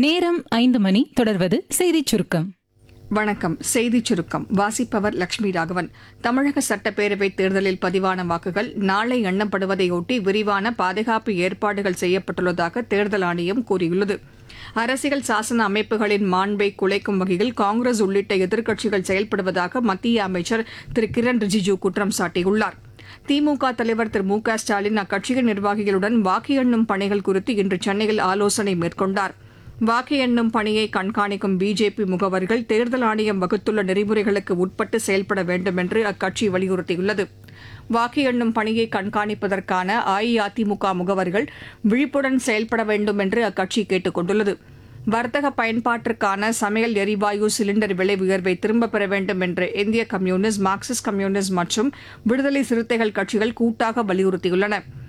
நேரம் ஐந்து மணி தொடர்வது செய்திச் சுருக்கம் வணக்கம் செய்திச் சுருக்கம் வாசிப்பவர் லட்சுமி ராகவன் தமிழக சட்டப்பேரவை தேர்தலில் பதிவான வாக்குகள் நாளை எண்ணப்படுவதையொட்டி விரிவான பாதுகாப்பு ஏற்பாடுகள் செய்யப்பட்டுள்ளதாக தேர்தல் ஆணையம் கூறியுள்ளது அரசியல் சாசன அமைப்புகளின் மாண்பை குலைக்கும் வகையில் காங்கிரஸ் உள்ளிட்ட எதிர்க்கட்சிகள் செயல்படுவதாக மத்திய அமைச்சர் திரு கிரண் ரிஜிஜூ குற்றம் சாட்டியுள்ளார் திமுக தலைவர் திரு மு க ஸ்டாலின் அக்கட்சியின் நிர்வாகிகளுடன் வாக்கு எண்ணும் பணிகள் குறித்து இன்று சென்னையில் ஆலோசனை மேற்கொண்டார் வாக்கு எண்ணும் பணியை கண்காணிக்கும் பிஜேபி முகவர்கள் தேர்தல் ஆணையம் வகுத்துள்ள நெறிமுறைகளுக்கு உட்பட்டு செயல்பட வேண்டும் என்று அக்கட்சி வலியுறுத்தியுள்ளது வாக்கு எண்ணும் பணியை கண்காணிப்பதற்கான அஇஅதிமுக முகவர்கள் விழிப்புடன் செயல்பட வேண்டும் என்று அக்கட்சி கேட்டுக் கொண்டுள்ளது வர்த்தக பயன்பாட்டிற்கான சமையல் எரிவாயு சிலிண்டர் விலை உயர்வை திரும்பப் பெற வேண்டும் என்று இந்திய கம்யூனிஸ்ட் மார்க்சிஸ்ட் கம்யூனிஸ்ட் மற்றும் விடுதலை சிறுத்தைகள் கட்சிகள் கூட்டாக வலியுறுத்தியுள்ளன